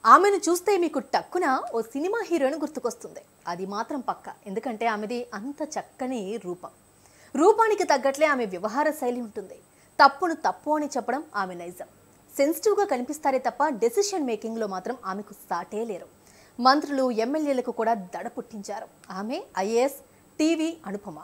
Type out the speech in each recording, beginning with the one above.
ఆమెను చూస్తే మీకు టక్కున ఓ సినిమా హీరోయిన్ గుర్తుకొస్తుంది అది మాత్రం పక్క ఎందుకంటే ఆమెది అంత చక్కని రూపం రూపానికి తగ్గట్లే ఆమె వ్యవహార శైలి ఉంటుంది తప్పును తప్పు అని చెప్పడం ఆమె నైజం సెన్సిటివ్గా కనిపిస్తారే తప్ప డెసిషన్ మేకింగ్లో మాత్రం ఆమెకు సాటే లేరు మంత్రులు ఎమ్మెల్యేలకు కూడా దడ పుట్టించారు ఆమె ఐఏఎస్ టీవీ అనుపమ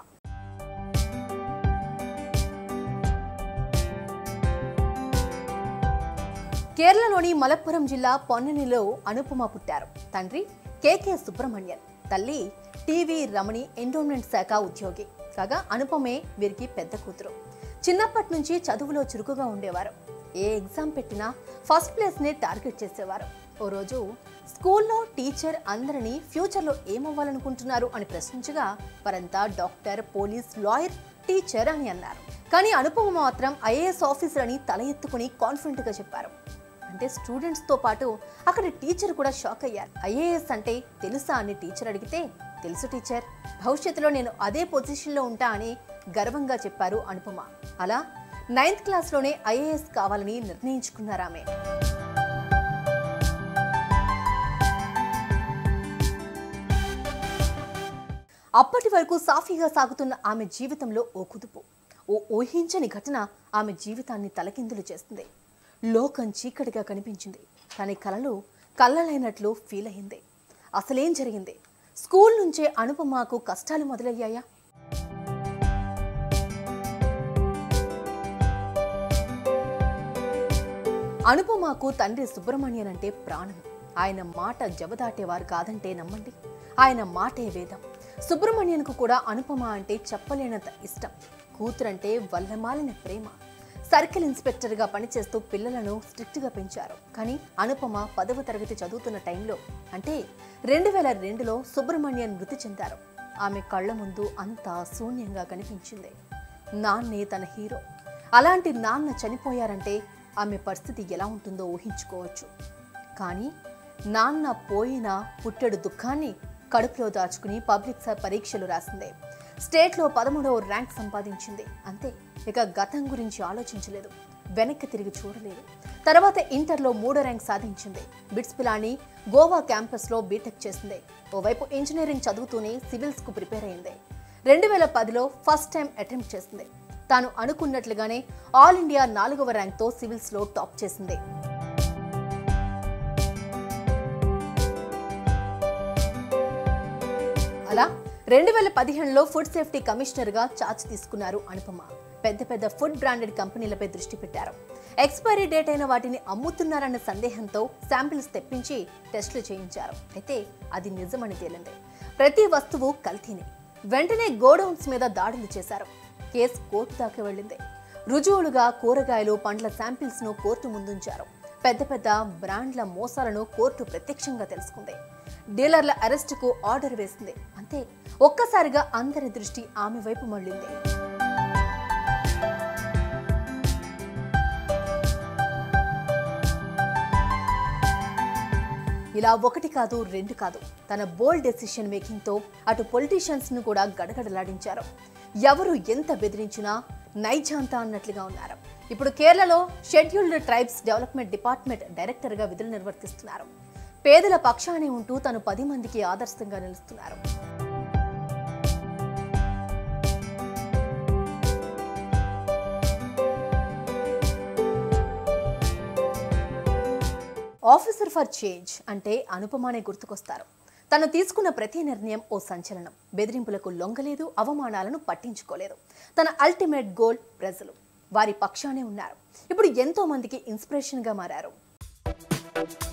కేరళలోని మలప్పురం జిల్లా పొన్ననిలో అనుపమ పుట్టారు తండ్రి కేకే సుబ్రహ్మణ్యన్ తల్లి టీవీ రమణి ఎండోమెంట్ శాఖ ఉద్యోగి కాగా అనుపమే వీరికి పెద్ద కూతురు చిన్నప్పటి నుంచి చదువులో చురుకుగా ఉండేవారు ఏ ఎగ్జామ్ పెట్టినా ఫస్ట్ ప్లేస్ని టార్గెట్ చేసేవారు ఓ రోజు స్కూల్లో టీచర్ అందరినీ ఫ్యూచర్లో ఏమవ్వాలనుకుంటున్నారు అని ప్రశ్నించగా వారంతా డాక్టర్ పోలీస్ లాయర్ టీచర్ అని అన్నారు కానీ అనుపమ మాత్రం ఐఏఎస్ ఆఫీసర్ అని తల ఎత్తుకుని కాన్ఫిడెంట్గా చెప్పారు అంటే స్టూడెంట్స్తో పాటు అక్కడ టీచర్ కూడా షాక్ అయ్యారు ఐఏఎస్ అంటే తెలుసా అని టీచర్ అడిగితే తెలుసు టీచర్ భవిష్యత్తులో నేను అదే పొజిషన్లో ఉంటా అని గర్వంగా చెప్పారు అనుపమ అలా నైన్త్ క్లాస్లోనే ఐఏఎస్ కావాలని నిర్ణయించుకున్నారు ఆమె అప్పటి వరకు సాఫీగా సాగుతున్న ఆమె జీవితంలో ఓ కుదుపు ఓ ఊహించని ఘటన ఆమె జీవితాన్ని తలకిందులు చేస్తుంది లోకం చీకటిగా కనిపించింది కానీ కలలు కళ్ళలైనట్లు ఫీల్ అయింది అసలేం జరిగింది స్కూల్ నుంచే అనుపమకు కష్టాలు మొదలయ్యాయా అనుపమకు తండ్రి సుబ్రహ్మణ్యన్ అంటే ప్రాణం ఆయన మాట జబదాటేవారు కాదంటే నమ్మండి ఆయన మాటే వేదం సుబ్రహ్మణ్యన్కు కూడా అనుపమ అంటే చెప్పలేనంత ఇష్టం కూతురంటే వల్లమాలిన ప్రేమ సర్కిల్ ఇన్స్పెక్టర్గా పనిచేస్తూ పిల్లలను స్ట్రిక్ట్గా పెంచారు కానీ అనుపమ పదవ తరగతి చదువుతున్న టైంలో అంటే రెండు వేల రెండులో సుబ్రహ్మణ్యన్ మృతి చెందారు ఆమె కళ్ళ ముందు అంతా శూన్యంగా కనిపించింది నాన్నే తన హీరో అలాంటి నాన్న చనిపోయారంటే ఆమె పరిస్థితి ఎలా ఉంటుందో ఊహించుకోవచ్చు కానీ నాన్న పోయిన పుట్టెడు దుఃఖాన్ని కడుపులో దాచుకుని పబ్లిక్ స- పరీక్షలు రాసింది స్టేట్లో పదమూడవ ర్యాంక్ సంపాదించింది అంతే ఇక గతం గురించి ఆలోచించలేదు వెనక్కి తిరిగి చూడలేదు తర్వాత ఇంటర్లో మూడో ర్యాంక్ సాధించింది బిట్స్ పిలాని గోవా క్యాంపస్లో బీటెక్ చేసింది ఓవైపు ఇంజనీరింగ్ చదువుతూనే సివిల్స్కు ప్రిపేర్ అయింది రెండు వేల పదిలో ఫస్ట్ టైం అటెంప్ట్ చేసింది తాను అనుకున్నట్లుగానే ఆల్ ఇండియా నాలుగవ ర్యాంక్తో సివిల్స్లో టాప్ చేసింది అలా రెండు వేల పదిహేనులో ఫుడ్ సేఫ్టీ కమిషనర్గా చార్జ్ తీసుకున్నారు అనుపమ పెద్ద పెద్ద ఫుడ్ బ్రాండెడ్ కంపెనీలపై దృష్టి పెట్టారు ఎక్స్పైరీ డేట్ అయిన వాటిని అమ్ముతున్నారన్న సందేహంతో శాంపిల్స్ తెప్పించి టెస్టులు చేయించారు అయితే అది నిజమని తేలింది ప్రతి వస్తువు కల్తీనే వెంటనే గోడౌన్స్ మీద దాడులు చేశారు కేసు కోర్టు దాకా వెళ్ళింది రుజువులుగా కూరగాయలు పండ్ల శాంపిల్స్ ను కోర్టు ముందుంచారు పెద్ద పెద్ద బ్రాండ్ల మోసాలను కోర్టు ప్రత్యక్షంగా తెలుసుకుంది డీలర్ల అరెస్టుకు ఆర్డర్ వేసింది అంతే ఒక్కసారిగా అందరి దృష్టి ఆమె వైపు మళ్ళింది ఇలా ఒకటి కాదు రెండు కాదు తన బోల్డ్ డెసిషన్ మేకింగ్తో అటు పొలిటీషియన్స్ ను కూడా గడగడలాడించారు ఎవరు ఎంత బెదిరించినా నైజాంతా అన్నట్లుగా ఉన్నారు ఇప్పుడు కేరళలో షెడ్యూల్డ్ ట్రైబ్స్ డెవలప్మెంట్ డిపార్ట్మెంట్ డైరెక్టర్గా విధులు నిర్వర్తిస్తున్నారు పేదల పక్షానే ఉంటూ తను పది మందికి ఆదర్శంగా నిలుస్తున్నారు ఆఫీసర్ ఫర్ చేంజ్ అంటే అనుపమానే గుర్తుకొస్తారు తను తీసుకున్న ప్రతి నిర్ణయం ఓ సంచలనం బెదిరింపులకు లొంగలేదు అవమానాలను పట్టించుకోలేదు తన అల్టిమేట్ గోల్ ప్రజలు వారి పక్షానే ఉన్నారు ఇప్పుడు ఎంతో మందికి ఇన్స్పిరేషన్గా మారారు